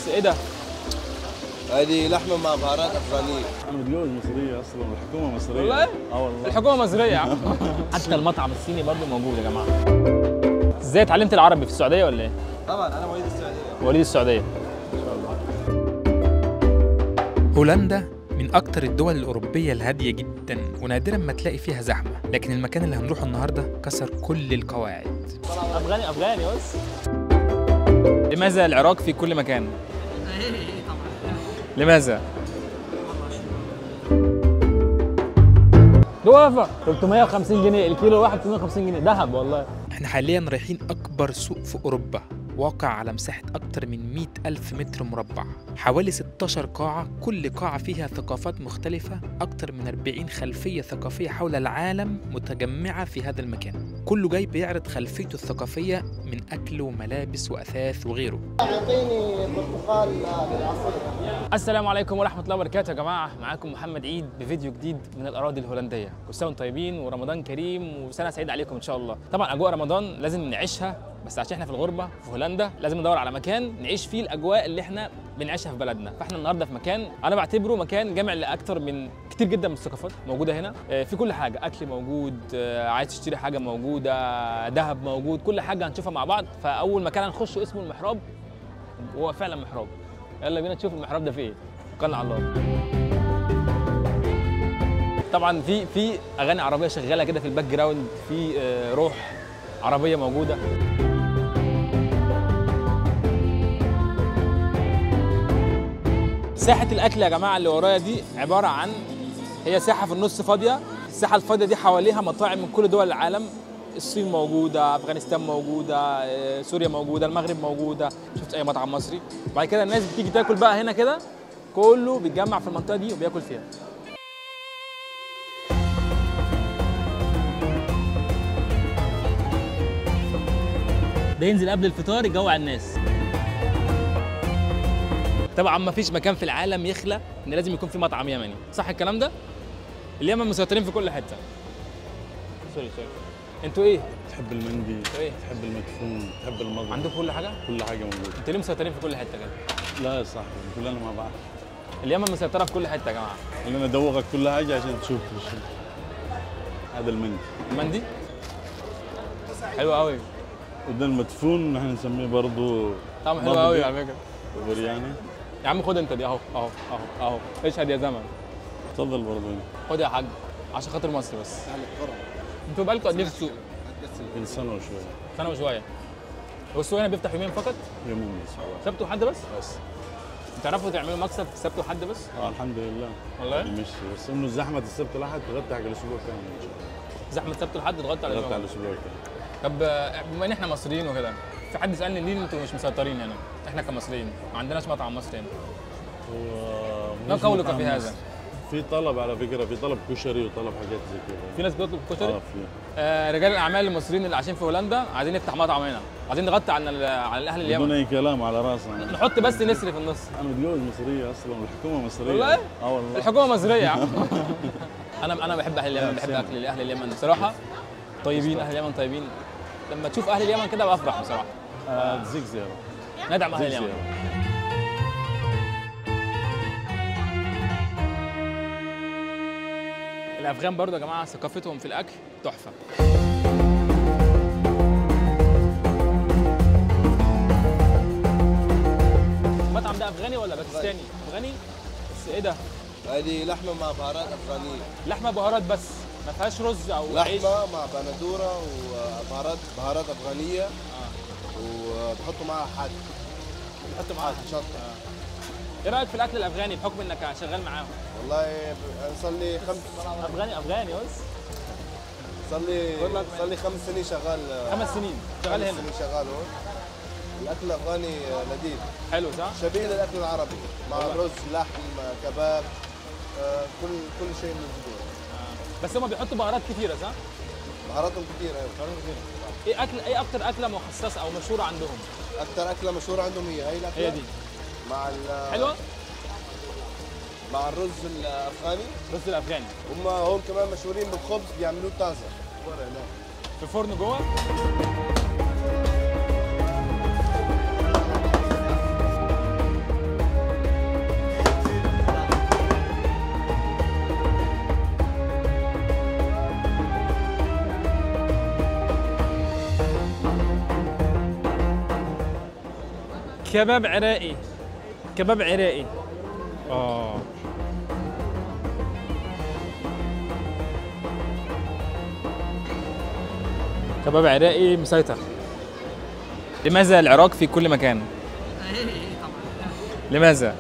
بس ايه ده هذه لحمه مع بهارات افغانيه انا متجوز مصريه اصلا والحكومه مصريه والله؟ اه والله الحكومه مصريه يا عم حتى المطعم الصيني برضه موجود يا جماعه ازاي اتعلمت العربي في السعوديه ولا ايه طبعا انا مواليد السعوديه وليد السعوديه هولندا من أكتر الدول الأوروبية الهادية جدا ونادرا ما تلاقي فيها زحمة لكن المكان اللي هنروحه النهاردة كسر كل القواعد افغاني افغاني بس لماذا العراق في كل مكان لماذا دوافة 350 جنيه الكيلو الواحد 350 جنيه ذهب والله احنا حاليا رايحين أكبر سوق في أوروبا واقع على مساحة أكتر من 100 ألف متر مربع حوالي 16 قاعة كل قاعة فيها ثقافات مختلفة أكتر من 40 خلفية ثقافية حول العالم متجمعة في هذا المكان كله جاي بيعرض خلفيته الثقافية من أكل وملابس وأثاث وغيره يعطيني برتقال بالعصير السلام عليكم ورحمة الله وبركاته يا جماعة معاكم محمد عيد بفيديو جديد من الأراضي الهولندية كل سنة وانتم طيبين ورمضان كريم وسنة سعيدة عليكم إن شاء الله طبعا أجواء رمضان لازم نعيشها بس عشان احنا في الغربة في هولندا لازم ندور على مكان نعيش فيه الأجواء اللي احنا بنعيشها في بلدنا فاحنا النهارده في مكان انا بعتبره مكان جامع لاكثر من كتير جدا من الثقافات موجوده هنا آه، في كل حاجه اكل موجود آه، عايز تشتري حاجه موجوده ذهب موجود كل حاجه هنشوفها مع بعض فاول مكان هنخشه اسمه المحراب وهو فعلا محراب يلا بينا نشوف المحراب ده فيه ايه توكلنا على الله طبعا في في اغاني عربيه شغاله كده في الباك جراوند في آه، روح عربيه موجوده ساحه الاكل يا جماعه اللي ورايا دي عباره عن هي ساحه في النص فاضيه الساحه الفاضيه دي حواليها مطاعم من كل دول العالم الصين موجوده افغانستان موجوده آه، سوريا موجوده المغرب موجوده شفت اي مطعم مصري بعد كده الناس بتيجي تاكل بقى هنا كده كله بيتجمع في المنطقه دي وبياكل فيها ده ينزل قبل الفطار يجوع الناس طبعا ما فيش مكان في العالم يخلى ان لازم يكون في مطعم يمني صح الكلام ده اليمن مسيطرين في كل حته سوري سوري انتوا ايه تحب المندي ايه تحب المدفون تحب المضغ عندكم كل حاجه كل حاجه موجوده انتوا ليه مسيطرين في كل حته كده لا يا صاحبي كلنا مع بعض اليمن مسيطره في كل حته يا جماعه خلينا ادوقك كل حاجه عشان تشوف الشيء. هذا المندي المندي حلو قوي وده المدفون نحن نسميه برضه طعمه حلو برضه قوي دي. على فكره برياني يا عم خد انت دي اهو اهو اهو اهو اشهد يا زمن تفضل برضه هنا خد يا حاج عشان خاطر مصر بس انتوا بقالكم قد ايه في السوق؟ من سنه وشويه سنه وشويه هو السوق هنا بيفتح يومين فقط يومين بس سبت وحد بس؟ بس تعرفوا تعملوا مكسب في سبت وحد بس؟ اه الحمد لله والله؟ يعني مش بس انه زحمه السبت الاحد تغطي حق الاسبوع كامل زحمه سبت وحد تغطي على تغطي على اليوم الاسبوع كامل طب آه، بما ان احنا مصريين وكده في حد سالني ليه انتوا مش مسيطرين هنا؟ احنا كمصريين ما عندناش مطعم مصري هنا و- ما مش قولك مطعم في هذا؟ مصر. في طلب على فكره في طلب كشري وطلب حاجات زي كده في ناس بيطلب كشري اه في آه رجال الاعمال المصريين اللي عايشين في هولندا عايزين نفتح مطعم هنا عايزين نغطي على ال- على الاهل بدون اليمن اي كلام على راسنا نحط بس نسر في النص انا متجوز مصريه اصلا والحكومه مصريه والله؟ اه والله الحكومه مصريه يا عم انا انا بحب اهل اليمن بحب اكل اهل اليمن بصراحه طيبين اهل اليمن طيبين لما تشوف اهل اليمن كده بفرح بصراحه آه تزيك زياره ندعم اهل تزيك اليمن زياره الافغان برضه يا جماعه ثقافتهم في الاكل تحفه المطعم ده افغاني ولا باكستاني افغاني بس ايه ده هذه لحمه مع بهارات افغانيه لحمه بهارات بس ما فيهاش رز او عيش لحمه مع بندوره وبهارات بهارات افغانيه وبحطوا معها حد حط معاها شطه ايه رايك في الاكل الافغاني بحكم انك شغال معاهم والله صار لي خمس افغاني افغاني بس صار لي بقول لك- صار لي خمس سنين شغال خمس سنين شغال خمس هنا سنين شغال هون الاكل الافغاني لذيذ حلو صح شبيه للاكل العربي مع والله. رز لحم كباب آه، كل كل شيء موجود بس هم بيحطوا بهارات كتيره صح بهاراتهم كثير ايه اكل ايه اكتر اكله مخصصه او مشهوره عندهم اكثر اكله مشهوره عندهم هي هي الاكله هي دي مع ال- حلوه مع الرز الافغاني رز الافغاني هم هون كمان مشهورين بالخبز بيعملوه طازه ورا هناك في الفرن جوه كباب عراقي كباب عراقي اه كباب عراقي مسيطر لماذا العراق في كل مكان؟ لماذا؟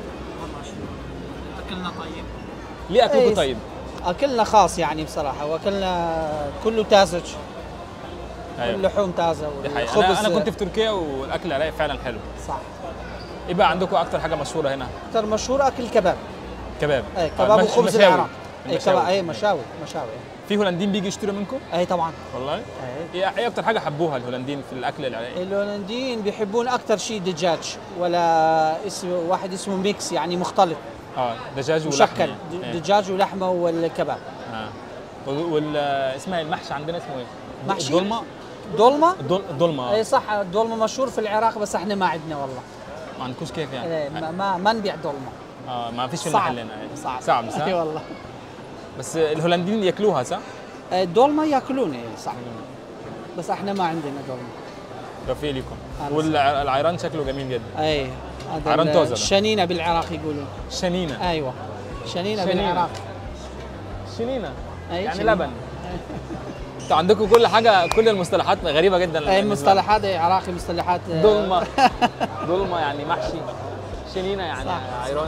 اكلنا طيب ليه اكلكم إيه. طيب؟ اكلنا خاص يعني بصراحه واكلنا كله تازج ايوه اللحوم تازه دي حقيقة انا والخبز انا كنت في تركيا والاكل العراقي فعلا حلو صح ايه بقى عندكم اكتر حاجه مشهوره هنا؟ اكثر مشهور اكل كباب كباب اي آه، كباب مش- وخبز مشاوي. العراق اي المشاوي. كباب اي مشاوي مشاوي في هولنديين بيجي يشتروا منكم؟ اي طبعا والله؟ اي ايه ايه اكتر حاجه حبوها الهولنديين في الاكل العراقي؟ الهولنديين بيحبون اكثر شيء دجاج ولا اسم واحد اسمه ميكس يعني مختلط اه دجاج ولحمه مشكل د- إيه. دجاج ولحمه والكباب اه وال- وال اسمها إيه؟ المحشي عندنا اسمه ايه؟ محشي؟ الدولمه دولمه الدول- الدولمه اي اه صح الدولمه مشهور في العراق بس احنا ما عندنا والله ما عندكوش كيف إيه، يعني ما ما, ما نبيع دولمه اه ما فيش في صعب المحل هنا إيه. صعب صعب صح؟ اي والله بس الهولنديين ياكلوها صح؟ الدولمه ياكلون إيه، صح بس احنا ما عندنا دولمه توفيق ليكم أهلا والعيران شكله جميل جدا اي هذا عران ال- توزة ده. الشنينه بالعراق يقولون شنينه ايوه شنينه, شنينة. بالعراق شنينه أي يعني شنينة. لبن انتوا عندكم كل حاجه كل المصطلحات غريبه جدا اي بالنسبة لنا. مصطلحات إيه، عراقي مصطلحات آه، ضلمه ضلمه يعني محشي شنينه يعني صح. عيران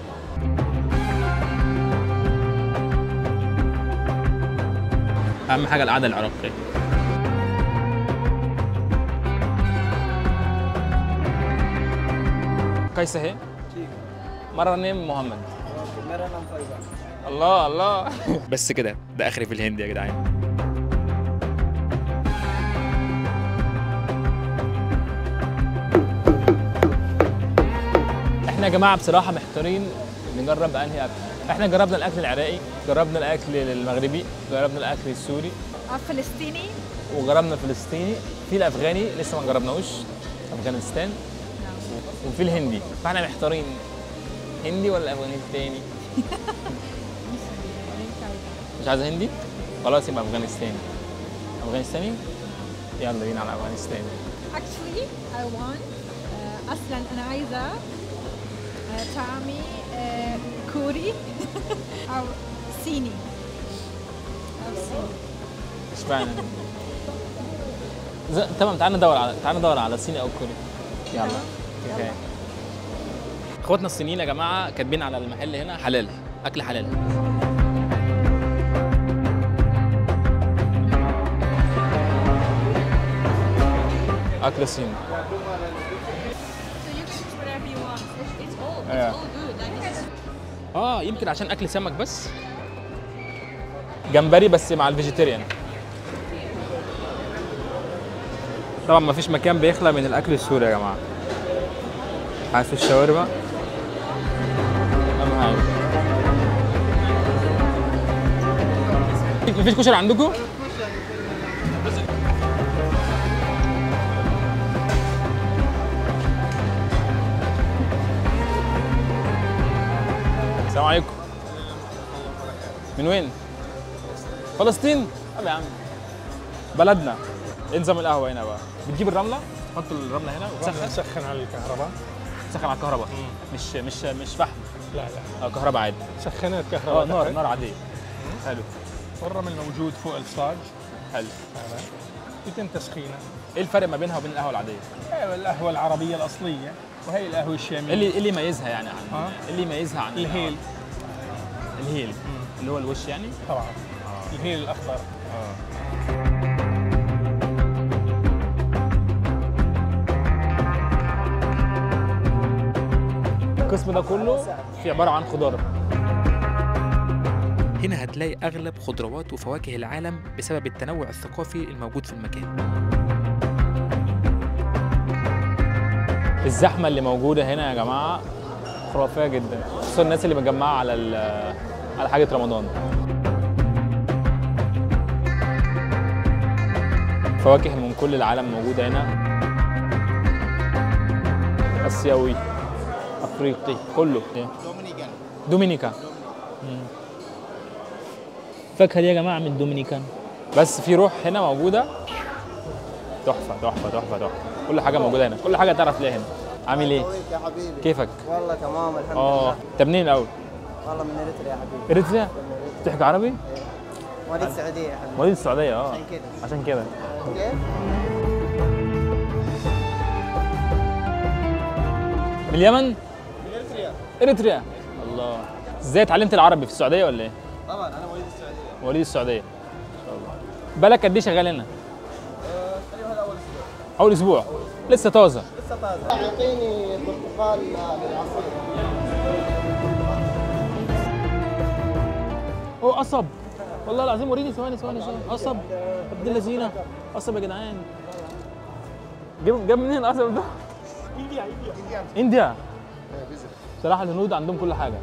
اهم حاجه القعده العراقيه كيف هي؟ مرة نيم محمد الله الله بس كده ده اخري في الهند يا جدعان احنا يا جماعه بصراحه محتارين نجرب انهي اكل احنا جربنا الاكل العراقي جربنا الاكل المغربي جربنا الاكل السوري فلسطيني وجربنا الفلسطيني في الافغاني لسه ما جربناهوش افغانستان وفي الهندي فاحنا محتارين هندي ولا افغانستاني مش عايزه هندي خلاص يبقى افغانستاني افغانستاني يلا بينا على افغانستان actually I want uh, اصلا انا عايزه uh, طعمي uh, كوري او صيني او صيني اشمعنى ز- تمام تعال ندور على تعال ندور على صيني او كوري يلا تمام. اوكي اخواتنا الصينيين يا جماعه كاتبين على المحل هنا حلال اكل حلال اكل صيني so you can choose whatever you want it's all it's Yeah. all good like it's اه يمكن عشان اكل سمك بس جمبري بس مع الفيجيتيريان طبعا ما فيش مكان بيخلى من الاكل السوري يا جماعه عارف الشاورما اهم حاجه مفيش كشري عندكم؟ السلام عليكم من وين؟ فلسطين؟ طب يا عم بلدنا ايه نظام القهوه هنا بقى؟ بتجيب الرمله تحط الرمله هنا وتسخن نسخن على الكهرباء تسخن على الكهرباء مش مش مش فحم لا لا اه كهرباء عادي سخنت اه الكهرباء نار تحت. نار عاديه حلو والرمل موجود فوق الصاج حلو هذا يتم تسخينه ايه الفرق ما بينها وبين القهوه العاديه؟ أيوة، القهوه العربيه الاصليه وهي القهوه ايه الشاميه اللي ايه اللي يميزها يعني عن اه ايه اللي يميزها عن الهيل الهيل اللي هو الوش يعني طبعا الهيل الاخضر القسم ده كله في عباره عن خضار هنا هتلاقي أغلب خضروات وفواكه العالم بسبب التنوع الثقافي الموجود في المكان الزحمه اللي موجوده هنا يا جماعه خرافيه جدا خصوصا الناس اللي متجمعه على ال- على حاجه رمضان فواكه من كل العالم موجوده هنا اسيوي افريقي كله دومينيكان دومينيكا مم. فاكهه دي يا جماعه من دومينيكان بس في روح هنا موجوده تحفه تحفه تحفه تحفه كل حاجه موجوده هنا كل حاجه تعرف تلاقيها هنا عامل ايه طويلك يا حبيبي كيفك والله تمام الحمد اه لله انت منين الاول والله من اريتريا يا حبيبي اريتريا بتحكي عربي مواليد السعوديه يا حبيبي مواليد السعوديه اه عشان كده عشان كده كيف؟ من اليمن من اريتريا اريتريا الله ازاي اتعلمت العربي في السعوديه ولا ايه طبعا انا مواليد السعوديه مواليد السعوديه ان شاء الله بالك قد ايه شغال هنا تقريبا هذا اول اسبوع اول اسبوع لسه طازه لسه طازه اعطيني برتقال بالعصير هو قصب والله العظيم وريني ثواني ثواني ثواني قصب ابن اللذينه قصب يا جدعان جاب جاب منين القصب ده؟ انديا انديا انديا بصراحه الهنود عندهم كل حاجه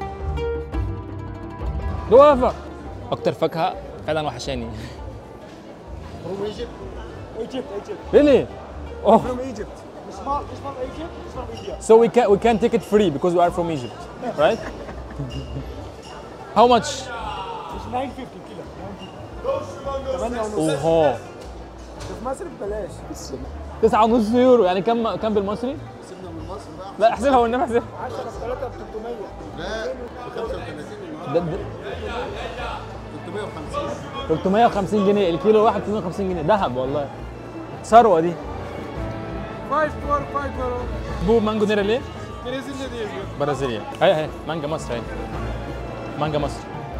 جوافه اكتر فاكهه فعلا وحشاني From Egypt? Egypt, Egypt. Really? Oh, From Egypt. It's not, it's from Egypt, it's from India. so we can we can take it free because we are from Egypt, right? How much? It's 950 كيلو 8 ونص اوه في مصر ببلاش تسعة ونص يورو يعني كم كم بالمصري؟ سيبنا من مصر بقى لا احسبها والنبي احسبها 10 في 3 ب 300 لا ب 35 ده- ده 350 350 جنيه الكيلو الواحد 350 جنيه ذهب والله ثروه دي 5 4 5 يورو بو مانجو نيرا ليه؟ برازيليا دي برازيليا هاي هاي مانجا مصر هاي مانجا مصر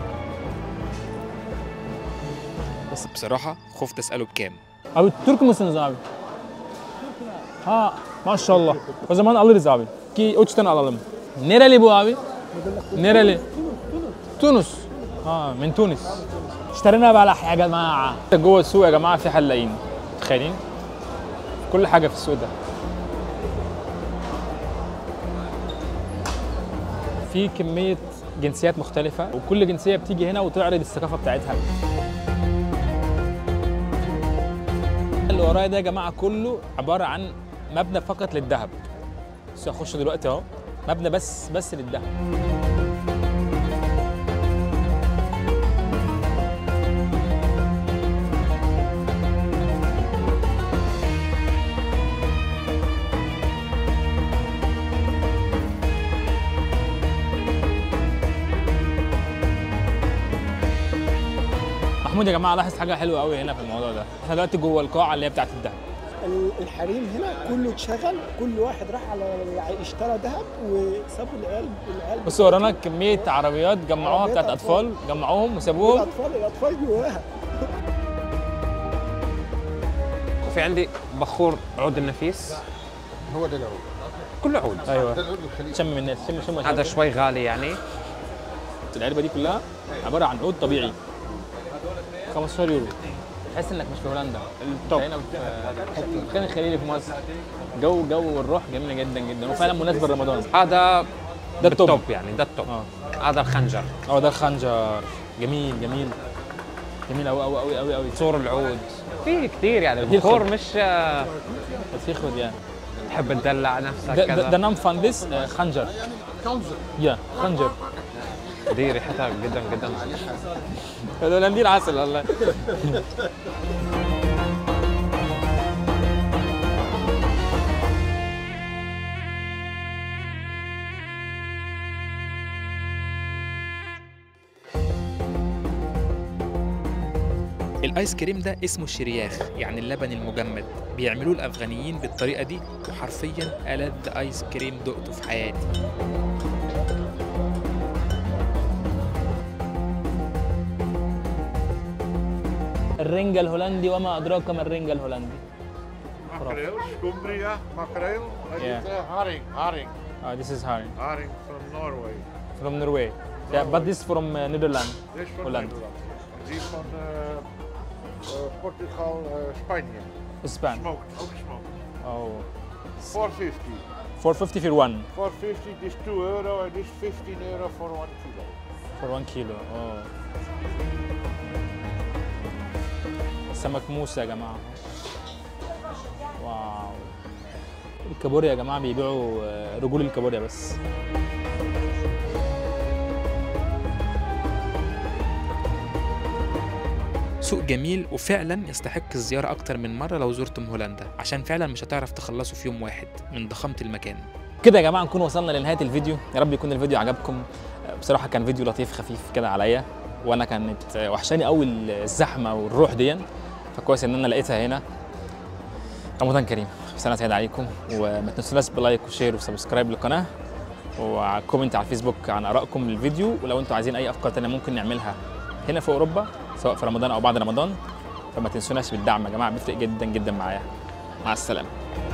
بس بصراحة خفت أسأله بكام Abi Türk müsünüz abi? Ha maşallah. O zaman alırız abi. Ki üç tane alalım. Nereli bu abi? Nereli? تونس اه من تونس اشترينا بلح يا جماعه جوه السوق يا جماعه في حلاقين متخيلين كل حاجه في السوق ده في كميه جنسيات مختلفه وكل جنسيه بتيجي هنا وتعرض الثقافه بتاعتها اللي ورايا ده يا جماعه كله عباره عن مبنى فقط للذهب بس هخش دلوقتي اهو مبنى بس بس للذهب محمود يا جماعه لاحظ حاجه حلوه قوي هنا في الموضوع ده احنا دلوقتي جوه القاعه اللي هي بتاعت الذهب الحريم هنا كله اتشغل كل واحد راح على اشترى ذهب وسابوا العيال العيال بص ورانا كميه عربيات جمعوها بتاعت اطفال جمعوهم وسابوهم الاطفال الاطفال جواها وفي عندي بخور عود النفيس هو ده العود كله عود ايوه ده العود الخليجي شم الناس شم شم شم. هذا شوي غالي يعني العلبه دي كلها عباره عن عود طبيعي 15 يورو تحس انك مش في هولندا التوب هنا في في الخان الخليلي في مصر جو جو والروح جميله جدا جدا وفعلا مناسبه لرمضان هذا ده التوب. بالتوب يعني ده التوب اه هذا الخنجر اه ده الخنجر جميل جميل جميل قوي قوي قوي قوي قوي صور العود في كثير يعني كتير البخور خد. مش آه، بس ياخد يعني تحب تدلع نفسك ده ده, كذا ده نام فاندس آه، خنجر يا خنجر دي ريحتها جدا جدا الهولنديين عسل والله الايس كريم ده اسمه شرياخ يعني اللبن المجمد بيعملوه الافغانيين بالطريقه دي وحرفيا ألذ ايس كريم دقته في حياتي الرنجة الهولندي وما أدراك ما الرنجة الهولندي Makreel, scumbria, makreel. En Ja. dit uh, haring, haring. uh, this is haring Haring from Norway. from Norway yeah, but this from uh, Netherlands Dit is van Holland. Nederland. En Die van uh, uh, Portugal, uh, Spanje. Spain Smoked, ook smoked. oh 450. 450 for one 450, this 2 euro and this 15 euro for 1 kilo. for one kilo oh سمك موسى يا جماعة واو الكابوريا يا جماعة بيبيعوا آه، رجول الكابوريا بس سوق جميل وفعلا يستحق الزيارة أكتر من مرة لو زرتم هولندا عشان فعلا مش هتعرف تخلصه في يوم واحد من ضخامة المكان كده يا جماعه نكون وصلنا لنهايه الفيديو يا رب يكون الفيديو عجبكم بصراحه كان فيديو لطيف خفيف كده عليا وانا كانت وحشاني قوي الزحمه والروح دي فكويس ان انا لقيتها هنا رمضان كريم سنه سعيده عليكم وما تنسوناش بلايك وشير وسبسكرايب للقناه وكومنت على الفيسبوك عن ارائكم للفيديو ولو انتوا عايزين اي افكار تانية ممكن نعملها هنا في اوروبا سواء في رمضان او بعد رمضان فما تنسوناش بالدعم يا جماعه بيفرق جدا جدا معايا مع السلامه